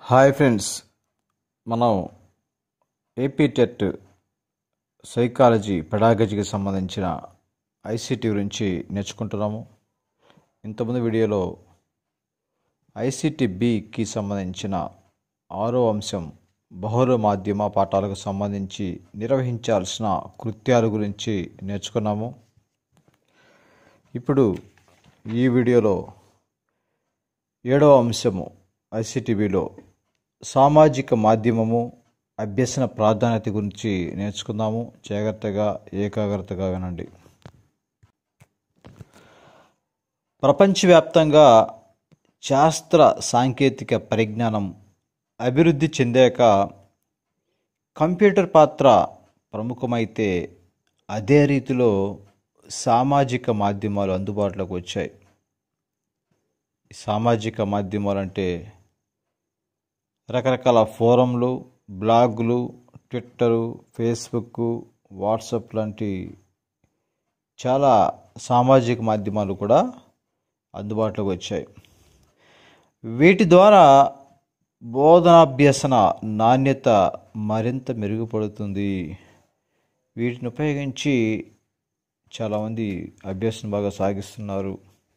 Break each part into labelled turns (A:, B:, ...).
A: hi friends మనం AP TET psychology పెడాగజీకి సంబంధించిన ఐసీటీ గురించి నేర్చుకుంటున్నాము ఇంతకుముందు వీడియోలో ఐసీటీ బికి సంబంధించిన ఆరో అంశం బహుళ మాధ్యమ పాఠాలకు సంబంధించి నిర్వహించాల్సిన కృత్యాల గురించి నేర్చుకున్నాము ఇప్పుడు ఈ వీడియోలో ఏడవ అంశము ఐసిటివిలో సామాజిక మాధ్యమము అభ్యసన ప్రాధాన్యత గురించి నేర్చుకుందాము జాగ్రత్తగా ఏకాగ్రతగా వినండి ప్రపంచవ్యాప్తంగా శాస్త్ర సాంకేతిక పరిజ్ఞానం అభివృద్ధి చెందాక కంప్యూటర్ పాత్ర ప్రముఖమైతే అదే రీతిలో సామాజిక మాధ్యమాలు అందుబాటులోకి వచ్చాయి సామాజిక మాధ్యమాలు అంటే రకరకాల ఫోరంలు బ్లాగులు ట్విట్టరు ఫేస్బుక్ వాట్సాప్ లాంటి చాలా సామాజిక మాధ్యమాలు కూడా అందుబాటులోకి వచ్చాయి వీటి ద్వారా బోధనాభ్యసన నాణ్యత మరింత మెరుగుపడుతుంది వీటిని ఉపయోగించి చాలామంది అభ్యసన బాగా సాగిస్తున్నారు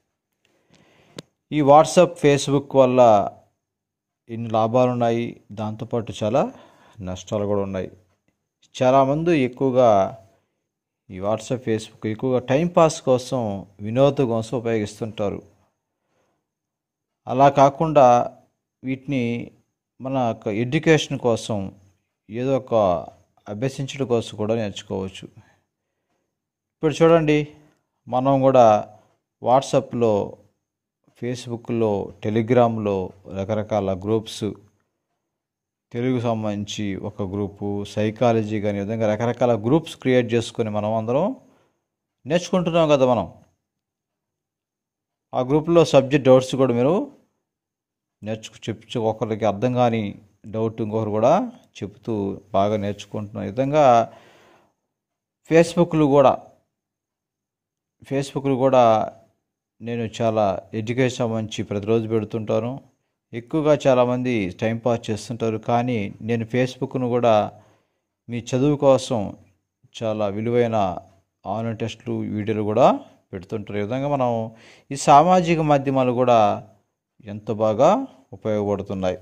A: ఈ వాట్సాప్ ఫేస్బుక్ వల్ల ఎన్ని లాభాలు ఉన్నాయి దాంతోపాటు చాలా నష్టాలు కూడా ఉన్నాయి చాలామంది ఎక్కువగా ఈ వాట్సాప్ ఫేస్బుక్ ఎక్కువగా టైంపాస్ కోసం వినోదం కోసం ఉపయోగిస్తుంటారు అలా కాకుండా వీటిని మన యొక్క ఎడ్యుకేషన్ కోసం ఏదో ఒక అభ్యసించడం కోసం కూడా నేర్చుకోవచ్చు ఇప్పుడు చూడండి మనం కూడా వాట్సాప్లో ఫేస్బుక్లో టెలిగ్రామ్లో రకరకాల గ్రూప్స్ తెలుగు సంబంధించి ఒక గ్రూపు సైకాలజీ కానీ విధంగా రకరకాల గ్రూప్స్ క్రియేట్ చేసుకొని మనం అందరం నేర్చుకుంటున్నాం కదా మనం ఆ గ్రూప్లో సబ్జెక్ట్ డౌట్స్ కూడా మీరు నేర్చుకు చెప్పు ఒకరికి అర్థం కాని డౌట్ ఇంకొకరు కూడా చెప్తూ బాగా నేర్చుకుంటున్న విధంగా ఫేస్బుక్లు కూడా ఫేస్బుక్లు కూడా నేను చాలా ఎడ్యుకేషన్ సంబంధించి ప్రతిరోజు పెడుతుంటాను ఎక్కువగా చాలామంది టైంపాస్ చేస్తుంటారు కానీ నేను ఫేస్బుక్ను కూడా మీ చదువు కోసం చాలా విలువైన ఆన్లైన్ టెస్టులు వీడియోలు కూడా పెడుతుంటారు ఈ విధంగా మనం ఈ సామాజిక మాధ్యమాలు కూడా ఎంత బాగా ఉపయోగపడుతున్నాయి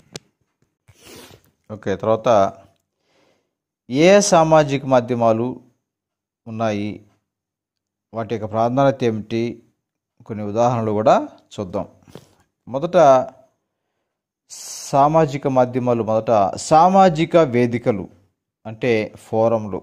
A: ఓకే తర్వాత ఏ సామాజిక మాధ్యమాలు ఉన్నాయి వాటి యొక్క ప్రాధాన్యత ఏమిటి కొన్ని ఉదాహరణలు కూడా చూద్దాం మొదట సామాజిక మాధ్యమాలు మొదట సామాజిక వేదికలు అంటే ఫోరంలు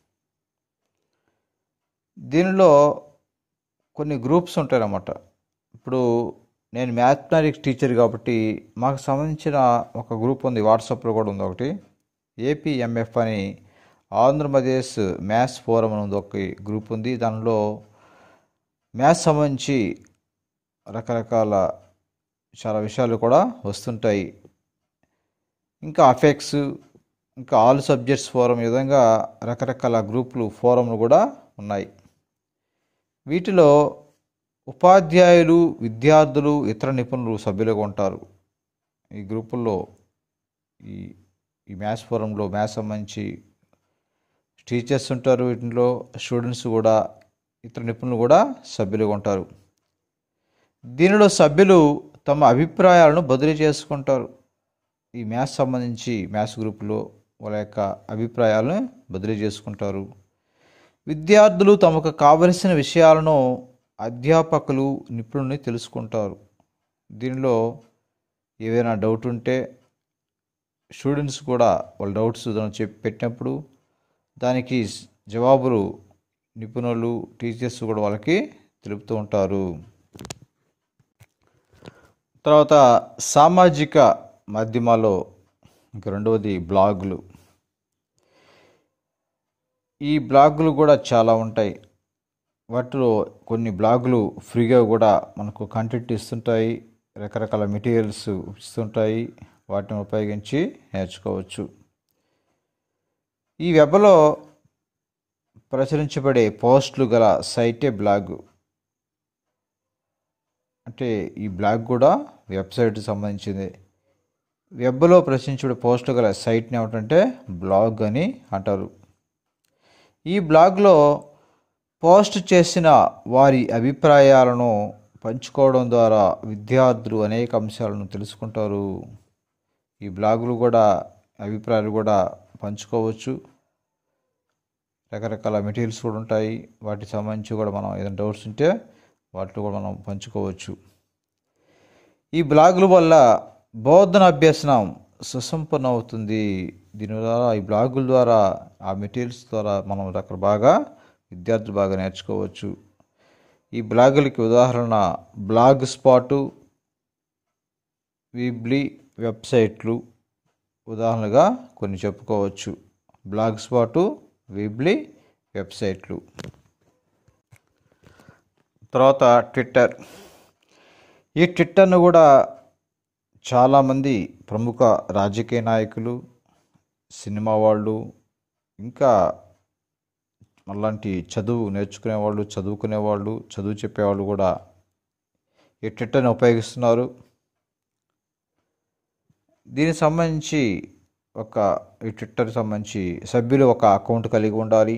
A: దీనిలో కొన్ని గ్రూప్స్ ఉంటాయన్నమాట ఇప్పుడు నేను మ్యాథమెటిక్స్ టీచర్ కాబట్టి మాకు సంబంధించిన ఒక గ్రూప్ ఉంది వాట్సాప్లో కూడా ఉంది ఒకటి ఏపీఎంఎఫ్ అని ఆంధ్రప్రదేశ్ మ్యాథ్స్ ఫోరం అని ఉంది ఒక గ్రూప్ ఉంది దానిలో మ్యాథ్స్ సంబంధించి రకరకాల చాలా విషయాలు కూడా వస్తుంటాయి ఇంకా అఫెక్ట్స్ ఇంకా ఆల్ సబ్జెక్ట్స్ ఫోరం ఈ విధంగా రకరకాల గ్రూపులు ఫోరంలు కూడా ఉన్నాయి వీటిలో ఉపాధ్యాయులు విద్యార్థులు ఇతర నిపుణులు సభ్యులుగా ఉంటారు ఈ గ్రూపుల్లో ఈ ఈ మ్యాథ్స్ ఫోరంలో మ్యాథ్స్ సంబంధించి టీచర్స్ ఉంటారు వీటిలో స్టూడెంట్స్ కూడా ఇతర నిపుణులు కూడా సభ్యులుగా ఉంటారు దీనిలో సభ్యులు తమ అభిప్రాయాలను బదిలీ చేసుకుంటారు ఈ మ్యాథ్స్ సంబంధించి మ్యాథ్స్ గ్రూపులో వాళ్ళ యొక్క అభిప్రాయాలను బదిలీ చేసుకుంటారు విద్యార్థులు తమకు కావలసిన విషయాలను అధ్యాపకులు నిపుణుల్ని తెలుసుకుంటారు దీనిలో ఏదైనా డౌట్ ఉంటే స్టూడెంట్స్ కూడా వాళ్ళ డౌట్స్ చెప్పి పెట్టినప్పుడు దానికి జవాబులు నిపుణులు టీచర్స్ కూడా వాళ్ళకి తెలుపుతూ ఉంటారు తర్వాత సామాజిక మాధ్యమాల్లో ఇంకా రెండవది బ్లాగులు ఈ బ్లాగులు కూడా చాలా ఉంటాయి వాటిలో కొన్ని బ్లాగులు ఫ్రీగా కూడా మనకు కంటెంట్ ఇస్తుంటాయి రకరకాల మెటీరియల్స్ ఇస్తుంటాయి వాటిని ఉపయోగించి నేర్చుకోవచ్చు ఈ వెబ్లో ప్రచురించబడే పోస్టులు గల సైటే బ్లాగు అంటే ఈ బ్లాగ్ కూడా వెబ్సైట్కి సంబంధించింది వెబ్లో ప్రశ్నించే పోస్ట్ గల సైట్ని ఏమిటంటే బ్లాగ్ అని అంటారు ఈ బ్లాగ్లో పోస్ట్ చేసిన వారి అభిప్రాయాలను పంచుకోవడం ద్వారా విద్యార్థులు అనేక అంశాలను తెలుసుకుంటారు ఈ బ్లాగులు కూడా అభిప్రాయాలు కూడా పంచుకోవచ్చు రకరకాల మెటీరియల్స్ కూడా ఉంటాయి వాటికి సంబంధించి కూడా మనం ఏదైనా డౌట్స్ ఉంటే వాటిలో కూడా మనం పంచుకోవచ్చు ఈ బ్లాగుల వల్ల బోధన అభ్యసనం సుసంపన్నం అవుతుంది దీని ద్వారా ఈ బ్లాగుల ద్వారా ఆ మెటీరియల్స్ ద్వారా మనం రకర బాగా విద్యార్థులు బాగా నేర్చుకోవచ్చు ఈ బ్లాగులకి ఉదాహరణ బ్లాగ్ స్పాటు వీబ్లీ వెబ్సైట్లు ఉదాహరణగా కొన్ని చెప్పుకోవచ్చు బ్లాగ్ స్పాటు వీబ్లీ వెబ్సైట్లు తర్వాత ట్విట్టర్ ఈ ట్విట్టర్ను కూడా చాలామంది ప్రముఖ రాజకీయ నాయకులు సినిమా వాళ్ళు ఇంకా అలాంటి చదువు నేర్చుకునే వాళ్ళు చదువుకునే వాళ్ళు చదువు చెప్పేవాళ్ళు కూడా ఈ ట్విట్టర్ని ఉపయోగిస్తున్నారు దీనికి సంబంధించి ఒక ఈ ట్విట్టర్కి సంబంధించి సభ్యులు ఒక అకౌంట్ కలిగి ఉండాలి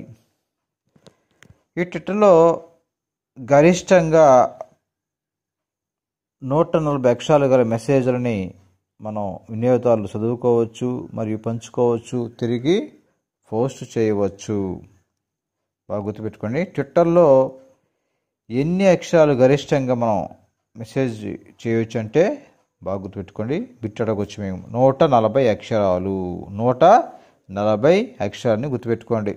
A: ఈ ట్విట్టర్లో గరిష్టంగా నూట నలభై అక్షరాలు గల మెసేజ్లని మనం వినియోగదారులు చదువుకోవచ్చు మరియు పంచుకోవచ్చు తిరిగి పోస్ట్ చేయవచ్చు బాగా గుర్తుపెట్టుకోండి ట్విట్టర్లో ఎన్ని అక్షరాలు గరిష్టంగా మనం మెసేజ్ చేయవచ్చు అంటే బాగా గుర్తుపెట్టుకోండి బిట్టడకు వచ్చి మేము నూట నలభై అక్షరాలు నూట నలభై అక్షరాన్ని గుర్తుపెట్టుకోండి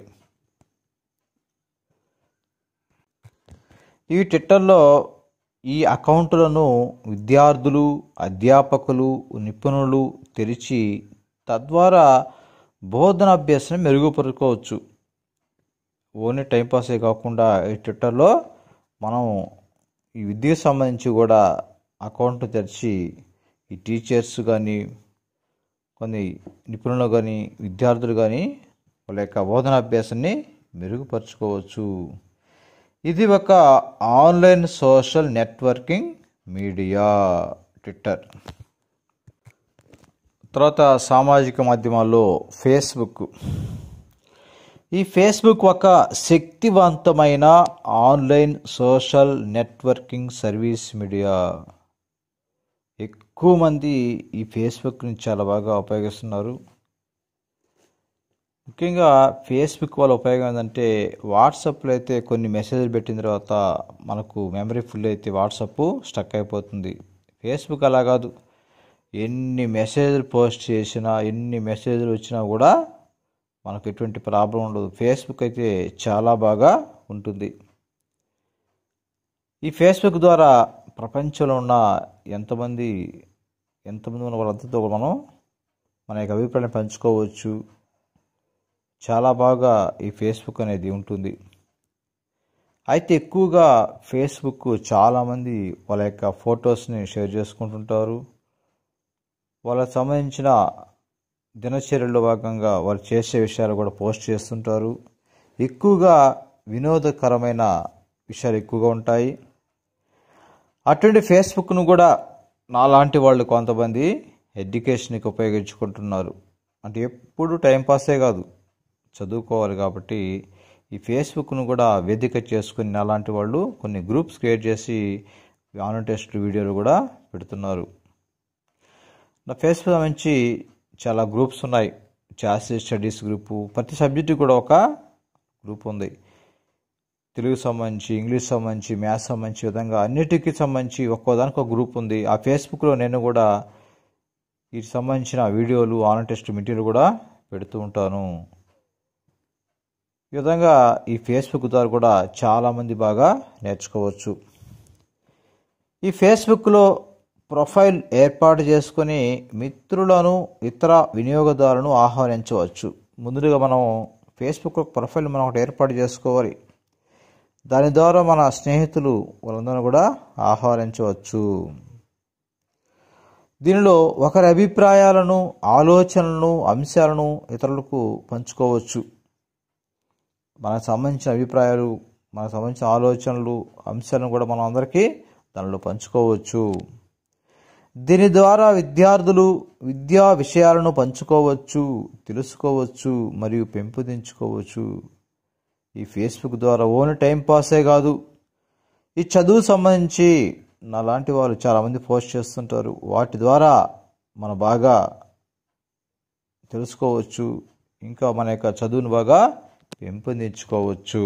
A: ఈ ట్విట్టర్లో ఈ అకౌంట్లను విద్యార్థులు అధ్యాపకులు నిపుణులు తెరిచి తద్వారా బోధన అభ్యాసం మెరుగుపరుచుకోవచ్చు ఓన్లీ టైంపాసే కాకుండా ఈ ట్విట్టర్లో మనం ఈ విద్యకు సంబంధించి కూడా అకౌంట్ తెరిచి ఈ టీచర్స్ కానీ కొన్ని నిపుణులు కానీ విద్యార్థులు కానీ వాళ్ళ యొక్క బోధన అభ్యాసాన్ని మెరుగుపరుచుకోవచ్చు ఇది ఒక online social networking media Twitter తర్వాత సామాజిక మాధ్యమాల్లో ఫేస్బుక్ ఈ ఫేస్బుక్ ఒక శక్తివంతమైన online social networking service media ఎక్కువ మంది ఈ ఫేస్బుక్ని చాలా బాగా ఉపయోగిస్తున్నారు ముఖ్యంగా ఫేస్బుక్ వల్ల ఉపయోగం ఏంటంటే వాట్సాప్లో అయితే కొన్ని మెసేజ్లు పెట్టిన తర్వాత మనకు మెమరీ ఫుల్ అయితే వాట్సాప్ స్టక్ అయిపోతుంది ఫేస్బుక్ అలా కాదు ఎన్ని మెసేజ్లు పోస్ట్ చేసినా ఎన్ని మెసేజ్లు వచ్చినా కూడా మనకు ఎటువంటి ప్రాబ్లం ఉండదు ఫేస్బుక్ అయితే చాలా బాగా ఉంటుంది ఈ ఫేస్బుక్ ద్వారా ప్రపంచంలో ఉన్న ఎంతమంది ఎంతమంది ఉన్న వాళ్ళంతతో కూడా మనం మన యొక్క అభిప్రాయాన్ని పంచుకోవచ్చు చాలా బాగా ఈ ఫేస్బుక్ అనేది ఉంటుంది అయితే ఎక్కువగా ఫేస్బుక్ చాలామంది వాళ్ళ యొక్క ఫొటోస్ని షేర్ చేసుకుంటుంటారు వాళ్ళకి సంబంధించిన దినచర్యల్లో భాగంగా వాళ్ళు చేసే విషయాలు కూడా పోస్ట్ చేస్తుంటారు ఎక్కువగా వినోదకరమైన విషయాలు ఎక్కువగా ఉంటాయి అటువంటి ఫేస్బుక్ను కూడా నాలాంటి వాళ్ళు కొంతమంది ఎడ్యుకేషన్కి ఉపయోగించుకుంటున్నారు అంటే ఎప్పుడు టైంపాసే కాదు చదువుకోవాలి కాబట్టి ఈ ఫేస్బుక్ను కూడా వేదిక చేసుకుని అలాంటి వాళ్ళు కొన్ని గ్రూప్స్ క్రియేట్ చేసి ఆన్లైన్ టెస్ట్ వీడియోలు కూడా పెడుతున్నారు నా ఫేస్బుక్ సంబంధించి చాలా గ్రూప్స్ ఉన్నాయి చాసీ స్టడీస్ గ్రూపు ప్రతి సబ్జెక్టు కూడా ఒక గ్రూప్ ఉంది తెలుగు సంబంధించి ఇంగ్లీష్ సంబంధించి మ్యాథ్స్ సంబంధించి విధంగా అన్నిటికీ సంబంధించి ఒక్కోదానికి ఒక గ్రూప్ ఉంది ఆ ఫేస్బుక్లో నేను కూడా వీటికి సంబంధించిన వీడియోలు ఆన్లైన్ టెస్ట్ మెటీరియల్ కూడా పెడుతూ ఉంటాను ఈ విధంగా ఈ ఫేస్బుక్ ద్వారా కూడా చాలామంది బాగా నేర్చుకోవచ్చు ఈ ఫేస్బుక్లో ప్రొఫైల్ ఏర్పాటు చేసుకొని మిత్రులను ఇతర వినియోగదారులను ఆహ్వానించవచ్చు ముందుగా మనం ఫేస్బుక్ ప్రొఫైల్ మనం ఒకటి ఏర్పాటు చేసుకోవాలి దాని ద్వారా మన స్నేహితులు వాళ్ళందరూ కూడా ఆహ్వానించవచ్చు దీనిలో ఒకరి అభిప్రాయాలను ఆలోచనలను అంశాలను ఇతరులకు పంచుకోవచ్చు మనకు సంబంధించిన అభిప్రాయాలు మనకు సంబంధించిన ఆలోచనలు అంశాలను కూడా మనం అందరికీ దానిలో పంచుకోవచ్చు దీని ద్వారా విద్యార్థులు విద్యా విషయాలను పంచుకోవచ్చు తెలుసుకోవచ్చు మరియు పెంపొందించుకోవచ్చు ఈ ఫేస్బుక్ ద్వారా ఓన్లీ టైం పాసే కాదు ఈ చదువు సంబంధించి నాలాంటి వాళ్ళు చాలామంది పోస్ట్ చేస్తుంటారు వాటి ద్వారా మనం బాగా తెలుసుకోవచ్చు ఇంకా మన యొక్క చదువును బాగా పెంపొందించుకోవచ్చు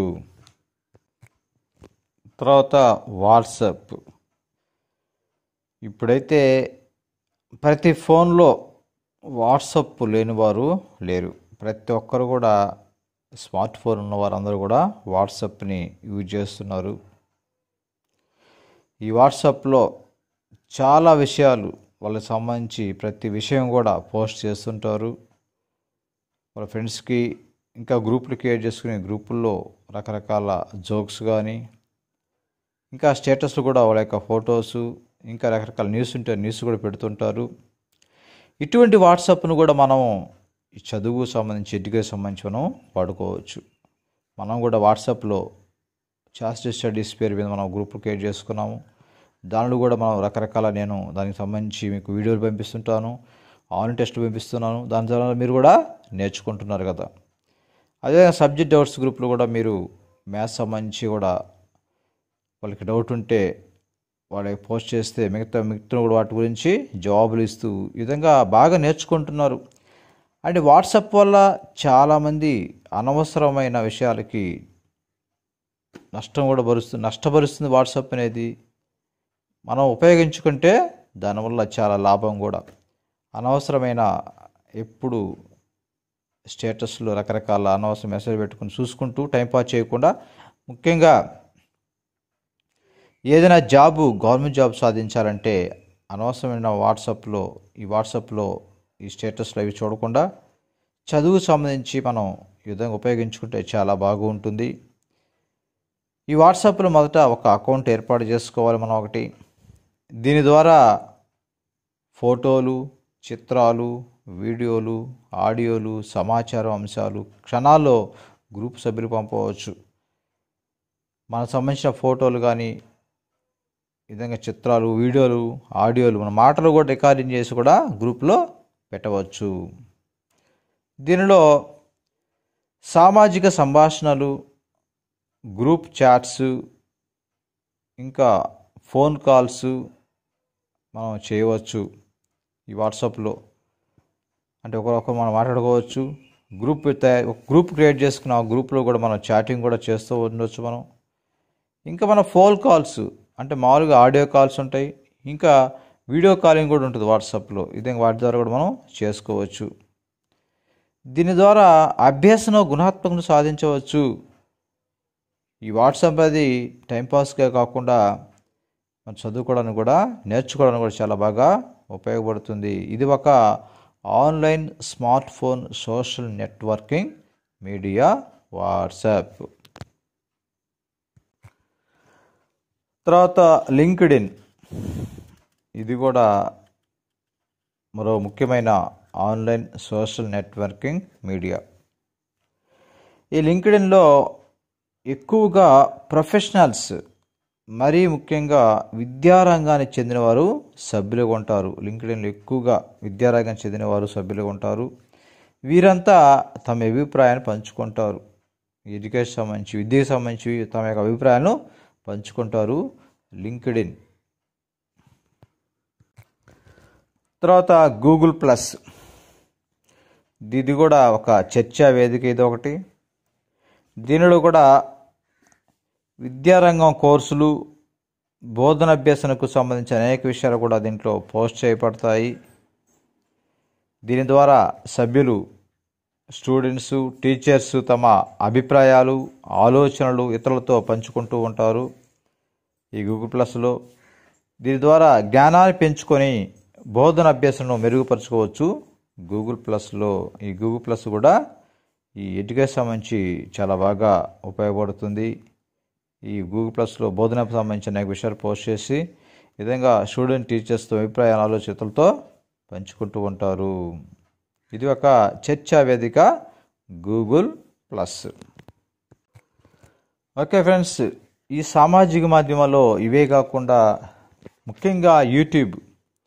A: తర్వాత వాట్సాప్ ఇప్పుడైతే ప్రతి ఫోన్లో వాట్సప్ లేని వారు లేరు ప్రతి ఒక్కరు కూడా స్మార్ట్ ఫోన్ ఉన్న వారందరూ కూడా వాట్సాప్ని యూజ్ చేస్తున్నారు ఈ వాట్సాప్లో చాలా విషయాలు వాళ్ళకి సంబంధించి ప్రతి విషయం కూడా పోస్ట్ చేస్తుంటారు వాళ్ళ ఫ్రెండ్స్కి ఇంకా గ్రూపులు క్రియేట్ చేసుకునే గ్రూపుల్లో రకరకాల జోక్స్ కానీ ఇంకా స్టేటస్లు కూడా వాళ్ళ యొక్క ఫొటోస్ ఇంకా రకరకాల న్యూస్ ఉంటే న్యూస్ కూడా పెడుతుంటారు ఇటువంటి వాట్సాప్ను కూడా మనం ఈ చదువు సంబంధించి ఎడ్యుకేషన్ సంబంధించి మనం వాడుకోవచ్చు మనం కూడా వాట్సాప్లో చాస్ట్ స్టడీస్ పేరు మీద మనం గ్రూప్ క్రియేట్ చేసుకున్నాము దానిలో కూడా మనం రకరకాల నేను దానికి సంబంధించి మీకు వీడియోలు పంపిస్తుంటాను ఆన్లైన్ టెస్ట్ పంపిస్తున్నాను దాని ద్వారా మీరు కూడా నేర్చుకుంటున్నారు కదా అదే సబ్జెక్ట్ డౌట్స్ గ్రూప్లో కూడా మీరు మ్యాథ్స్ సంబంధించి కూడా వాళ్ళకి డౌట్ ఉంటే వాళ్ళకి పోస్ట్ చేస్తే మిగతా మిగతా కూడా వాటి గురించి జవాబులు ఇస్తూ ఈ విధంగా బాగా నేర్చుకుంటున్నారు అంటే వాట్సాప్ వల్ల చాలామంది అనవసరమైన విషయాలకి నష్టం కూడా భరుస్తుంది నష్టపరుస్తుంది వాట్సాప్ అనేది మనం ఉపయోగించుకుంటే దానివల్ల చాలా లాభం కూడా అనవసరమైన ఎప్పుడు స్టేటస్లో రకరకాల అనవసర మెసేజ్ పెట్టుకుని చూసుకుంటూ టైంపాస్ చేయకుండా ముఖ్యంగా ఏదైనా జాబు గవర్నమెంట్ జాబ్ సాధించాలంటే అనవసరమైన వాట్సాప్లో ఈ వాట్సాప్లో ఈ స్టేటస్లో అవి చూడకుండా చదువుకు సంబంధించి మనం ఈ విధంగా ఉపయోగించుకుంటే చాలా బాగుంటుంది ఈ వాట్సాప్లో మొదట ఒక అకౌంట్ ఏర్పాటు చేసుకోవాలి మనం ఒకటి దీని ద్వారా ఫోటోలు చిత్రాలు వీడియోలు ఆడియోలు సమాచారం అంశాలు క్షణాల్లో గ్రూప్ సభ్యులు పంపవచ్చు మనకు సంబంధించిన ఫోటోలు కానీ ఈ విధంగా చిత్రాలు వీడియోలు ఆడియోలు మన మాటలు కూడా రికార్డింగ్ చేసి కూడా గ్రూప్లో పెట్టవచ్చు దీనిలో సామాజిక సంభాషణలు గ్రూప్ చాట్స్ ఇంకా ఫోన్ కాల్స్ మనం చేయవచ్చు ఈ వాట్సాప్లో అంటే ఒకరొకరు మనం మాట్లాడుకోవచ్చు గ్రూప్ తయా- ఒక గ్రూప్ క్రియేట్ చేసుకున్న ఆ గ్రూప్లో కూడా మనం చాటింగ్ కూడా చేస్తూ ఉండొచ్చు మనం ఇంకా మన ఫోన్ కాల్స్ అంటే మామూలుగా ఆడియో కాల్స్ ఉంటాయి ఇంకా వీడియో కాలింగ్ కూడా ఉంటుంది వాట్సాప్లో ఇదే వాటి ద్వారా కూడా మనం చేసుకోవచ్చు దీని ద్వారా అభ్యాసన గుణాత్మకను సాధించవచ్చు ఈ వాట్సాప్ అది టైంపాస్గా కాకుండా మనం చదువుకోవడానికి కూడా నేర్చుకోవడానికి కూడా చాలా బాగా ఉపయోగపడుతుంది ఇది ఒక online smart phone social networking media WhatsApp తర్వాత లింక్డ్ ఇన్ ఇది కూడా మరో ముఖ్యమైన ఆన్లైన్ సోషల్ నెట్వర్కింగ్ మీడియా ఈ లింక్డ్ ఇన్లో ఎక్కువగా ప్రొఫెషనల్స్ మరీ ముఖ్యంగా విద్యారంగానికి చెందినవారు సభ్యులుగా ఉంటారు లింక్డ్ ఇన్లో ఎక్కువగా విద్యారంగానికి చెందినవారు సభ్యులుగా ఉంటారు వీరంతా తమ అభిప్రాయాన్ని పంచుకుంటారు ఎడ్యుకేషన్ సంబంధించి విద్యకు సంబంధించి తమ యొక్క అభిప్రాయాలను పంచుకుంటారు లింక్డ్ ఇన్ తర్వాత గూగుల్ ప్లస్ ఇది కూడా ఒక చర్చా వేదిక ఇది ఒకటి దీనిలో కూడా విద్యారంగం కోర్సులు బోధన అభ్యసనకు సంబంధించిన అనేక విషయాలు కూడా దీంట్లో పోస్ట్ చేయబడతాయి దీని ద్వారా సభ్యులు స్టూడెంట్స్ టీచర్స్ తమ అభిప్రాయాలు ఆలోచనలు ఇతరులతో పంచుకుంటూ ఉంటారు ఈ గూగుల్ ప్లస్లో దీని ద్వారా జ్ఞానాన్ని పెంచుకొని బోధన అభ్యాసను మెరుగుపరచుకోవచ్చు గూగుల్ ప్లస్లో ఈ గూగుల్ ప్లస్ కూడా ఈ ఎడ్యుకేషన్ సంబంధించి చాలా బాగా ఉపయోగపడుతుంది ఈ గూగుల్ ప్లస్లో బోధనకు సంబంధించిన అనేక విషయాలు పోస్ట్ చేసి ఈ విధంగా స్టూడెంట్ టీచర్స్తో అభిప్రాయాల ఆలోచనలతో పంచుకుంటూ ఉంటారు ఇది ఒక చర్చా వేదిక గూగుల్ ప్లస్ ఓకే ఫ్రెండ్స్ ఈ సామాజిక మాధ్యమాల్లో ఇవే కాకుండా ముఖ్యంగా యూట్యూబ్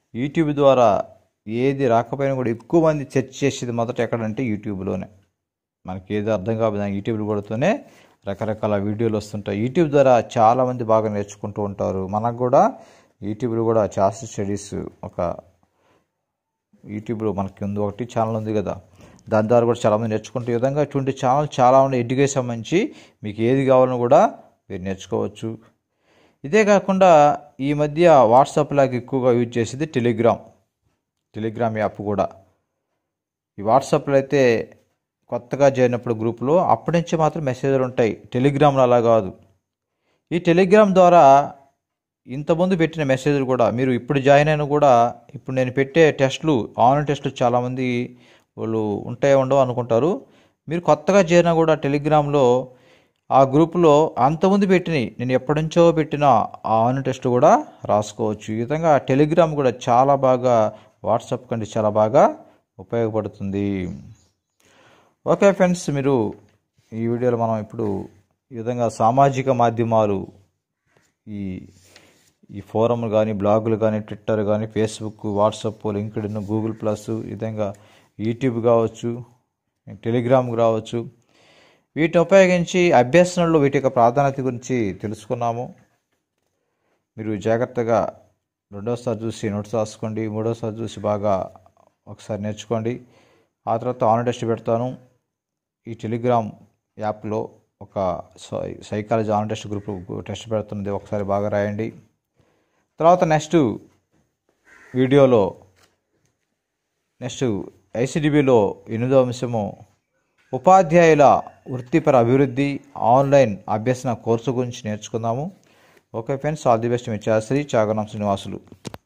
A: యూట్యూబ్ ద్వారా ఏది రాకపోయినా కూడా ఎక్కువ మంది సెర్చ్ చేసేది మొదట ఎక్కడంటే యూట్యూబ్లోనే మనకి ఏది అర్థం కాదు దాని యూట్యూబ్ కొడుతూనే రకరకాల వీడియోలు వస్తుంటాయి యూట్యూబ్ ద్వారా చాలామంది బాగా నేర్చుకుంటూ ఉంటారు మనకు కూడా యూట్యూబ్లో కూడా చాస్ స్టడీస్ ఒక యూట్యూబ్లో మనకి ఉంది ఒకటి ఛానల్ ఉంది కదా దాని ద్వారా కూడా చాలామంది నేర్చుకుంటే ఈ విధంగా ఇటువంటి ఛానల్ చాలా ఉన్నాయి ఎడ్యుకేషన్ సంబంధించి మీకు ఏది కావాలన్నా కూడా మీరు నేర్చుకోవచ్చు ఇదే కాకుండా ఈ మధ్య వాట్సాప్ లాగా ఎక్కువగా యూజ్ చేసేది టెలిగ్రామ్ టెలిగ్రామ్ యాప్ కూడా ఈ వాట్సాప్లో అయితే కొత్తగా చేరినప్పుడు గ్రూప్లో అప్పటి నుంచి మాత్రం మెసేజ్లు ఉంటాయి టెలిగ్రామ్లో అలా కాదు ఈ టెలిగ్రామ్ ద్వారా ఇంతకుముందు పెట్టిన మెసేజ్లు కూడా మీరు ఇప్పుడు జాయిన్ అయినా కూడా ఇప్పుడు నేను పెట్టే టెస్టులు ఆన్లైన్ టెస్టులు చాలామంది వాళ్ళు ఉంటాయో ఉండవు అనుకుంటారు మీరు కొత్తగా చేరినా కూడా టెలిగ్రామ్లో ఆ గ్రూపులో అంతకుముందు పెట్టినవి నేను ఎప్పటి నుంచో పెట్టిన ఆ ఆన్లైన్ టెస్ట్ కూడా రాసుకోవచ్చు ఈ విధంగా టెలిగ్రామ్ కూడా చాలా బాగా వాట్సాప్ కంటే చాలా బాగా ఉపయోగపడుతుంది ఓకే ఫ్రెండ్స్ మీరు ఈ వీడియోలో మనం ఇప్పుడు ఈ విధంగా సామాజిక మాధ్యమాలు ఈ ఈ ఫోరంలు కానీ బ్లాగులు కానీ ట్విట్టర్ కానీ Facebook WhatsApp LinkedIn Google Plus ఈ విధంగా యూట్యూబ్ కావచ్చు టెలిగ్రామ్ కావచ్చు వీటిని ఉపయోగించి అభ్యసనంలో వీటి యొక్క ప్రాధాన్యత గురించి తెలుసుకున్నాము మీరు జాగ్రత్తగా రెండోసారి చూసి నోట్స్ రాసుకోండి మూడోసారి చూసి బాగా ఒకసారి నేర్చుకోండి ఆ తర్వాత ఆన్లైన్ టెస్ట్ పెడతాను ఈ టెలిగ్రామ్ యాప్లో ఒక psy- psychology online test group test పెడుతుంది ఒకసారి బాగా రాయండి తర్వాత నెక్స్ట్ వీడియోలో నెక్స్ట్ ఐసిడిబిలో ఎనిమిదో అంశము ఉపాధ్యాయుల వృత్తిపర అభివృద్ధి ఆన్లైన్ అభ్యసన కోర్సు గురించి నేర్చుకుందాము okay friends all the best మీ చాశ్రీ చాగనం శ్రీనివాసులు